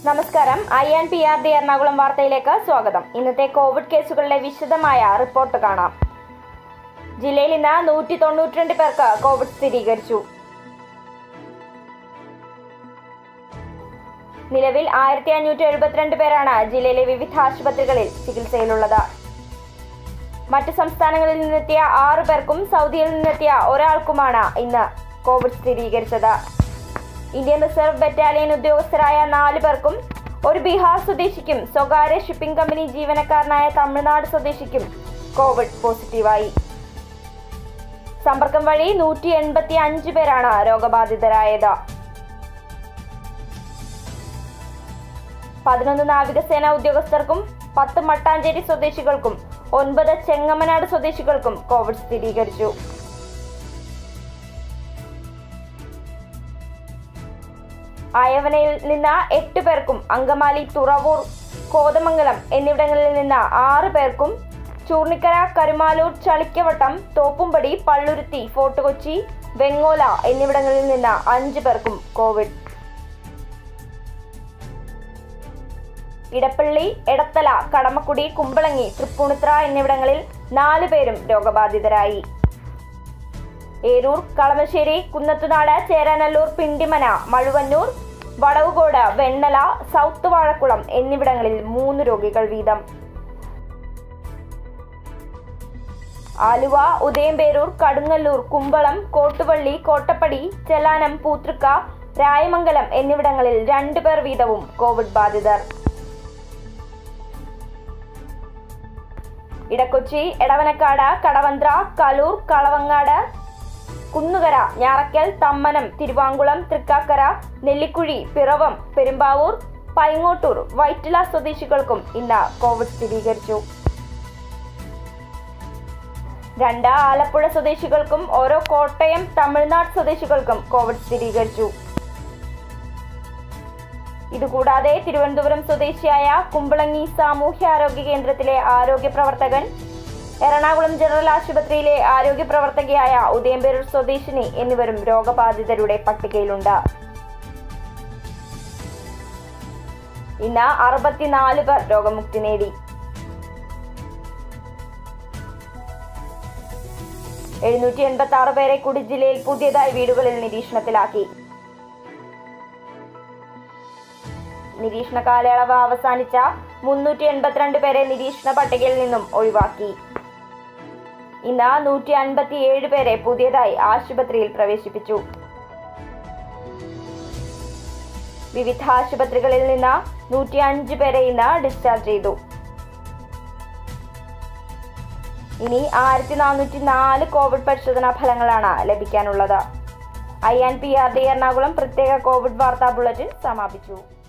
നമസ്കാരം I and P R D Ernakulam വാർത്തയിലേക്ക് സ്വാഗതം ഇന്നത്തെ കോവിഡ് കേസുകളുടെ വിശദമായ റിപ്പോർട്ട് കാണാം ജില്ലയിൽ ഇന്ന് നൂറ്റി തൊണ്ണൂറ്റിരണ്ട് പേർക്ക് കോവിഡ് സ്ഥിരീകരിച്ചു നിലവിൽ ആയിരത്തി അഞ്ഞൂറ്റി എഴുപത്തിരണ്ട് പേരാണ് ജില്ലയിലെ വിവിധ ആശുപത്രികളിൽ ചികിത്സയിലുള്ളത് മറ്റ് സംസ്ഥാനങ്ങളിൽ നിന്നെത്തിയ ആറു പേർക്കും സൗദിയിൽ നിന്നെത്തിയ ഒരാൾക്കുമാണ് ഇന്ന് കോവിഡ് സ്ഥിരീകരിച്ചത് ഇന്ത്യൻ റിസർവ് ബറ്റാലിയൻ ഉദ്യോഗസ്ഥരായ നാല് പേർക്കും ഒരു ബീഹാർ സ്വദേശിക്കും സ്വകാര്യ ഷിപ്പിംഗ് കമ്പനി ജീവനക്കാരനായ തമിഴ്നാട് സ്വദേശിക്കും കോവിഡ് പോസിറ്റീവായി സമ്പർക്കം വഴി നൂറ്റി എൺപത്തി അഞ്ച് പേരാണ് രോഗബാധിതരായത് പതിനൊന്ന് നാവികസേന ഉദ്യോഗസ്ഥർക്കും പത്ത് മട്ടാഞ്ചേരി സ്വദേശികൾക്കും ഒൻപത് ചെങ്ങമനാട് സ്വദേശികൾക്കും കോവിഡ് സ്ഥിരീകരിച്ചു അയവനയിൽ നിന്ന് എട്ട് പേർക്കും അങ്കമാലി തുറവൂർ കോതമംഗലം എന്നിവിടങ്ങളിൽ നിന്ന് ആറ് പേർക്കും ചൂർണിക്കര കരുമാലൂർ ചളിക്കവട്ടം തോപ്പുംപടി പള്ളുരുത്തി ഫോർട്ട് കൊച്ചി വെങ്ങോല എന്നിവിടങ്ങളിൽ നിന്ന് അഞ്ച് പേർക്കും കോവിഡ് ഇടപ്പള്ളി എടത്തല കടമക്കുടി കുമ്പളങ്ങി തൃപ്പൂണിത്ര എന്നിവിടങ്ങളിൽ നാല് പേരും രോഗബാധിതരായി ഏരൂർ കളമശ്ശേരി കുന്നത്തുനാട് ചേരാനല്ലൂർ പിണ്ടിമന മഴുവന്നൂർ വടവുകോട് വെണ്ണല സൗത്ത് വാഴക്കുളം എന്നിവിടങ്ങളിൽ മൂന്ന് രോഗികൾ വീതം ആലുവ ഉദയംപേരൂർ കടുങ്ങല്ലൂർ കുമ്പളം കോട്ടുപള്ളി കോട്ടപ്പടി ചെലാനം പൂത്തൃക്ക രായമംഗലം എന്നിവിടങ്ങളിൽ രണ്ടു പേർ വീതവും കോവിഡ് ബാധിതർ ഇടക്കൊച്ചി എടവനക്കാട് കടവന്ത്ര കലൂർ കളവങ്ങാട് കുന്നുകര ഞാറക്കൽ തമ്മനം തിരുവാങ്കുളം തൃക്കാക്കര നെല്ലിക്കുഴി പിറവം പെരുമ്പാവൂർ പൈങ്ങോട്ടൂർ വൈറ്റില സ്വദേശികൾക്കും ഇന്ന് കോവിഡ് സ്ഥിരീകരിച്ചു രണ്ട് ആലപ്പുഴ സ്വദേശികൾക്കും ഓരോ കോട്ടയം തമിഴ്നാട് സ്വദേശികൾക്കും കോവിഡ് സ്ഥിരീകരിച്ചു ഇതുകൂടാതെ തിരുവനന്തപുരം സ്വദേശിയായ കുമ്പളങ്ങി സാമൂഹ്യാരോഗ്യ കേന്ദ്രത്തിലെ ആരോഗ്യ പ്രവർത്തകൻ എറണാകുളം ജനറൽ ആശുപത്രിയിലെ ആരോഗ്യ പ്രവർത്തകയായ ഉദയംപേരൂർ സ്വദേശിനി എന്നിവരും രോഗബാധിതരുടെ പട്ടികയിലുണ്ട് ഇന്ന് അറുപത്തിനാല് പേർ രോഗമുക്തി നേടി എഴുന്നൂറ്റി എൺപത്തി ആറ് പേരെ കൂടി ജില്ലയിൽ പുതിയതായി വീടുകളിൽ നിരീക്ഷണത്തിലാക്കി നിരീക്ഷണ കാലയളവ് അവസാനിച്ച മുന്നൂറ്റി എൺപത്തിരണ്ട് പേരെ നിരീക്ഷണ പട്ടികയിൽ നിന്നും ഒഴിവാക്കി ഇന്ന് നൂറ്റി അൻപത്തി ഏഴ് പേരെ പുതിയതായി ആശുപത്രിയിൽ പ്രവേശിപ്പിച്ചു വിവിധ ആശുപത്രികളിൽ നിന്ന് നൂറ്റി അഞ്ച് പേരെ ഇന്ന് ഡിസ്ചാർജ് ചെയ്തു ഇനി ആയിരത്തി നാനൂറ്റി നാല് കോവിഡ് പരിശോധനാ ഫലങ്ങളാണ് ലഭിക്കാനുള്ളത് I and P R D Ernakulam പ്രത്യേക കോവിഡ് വാർത്താ ബുള്ളറ്റിൻ സമാപിച്ചു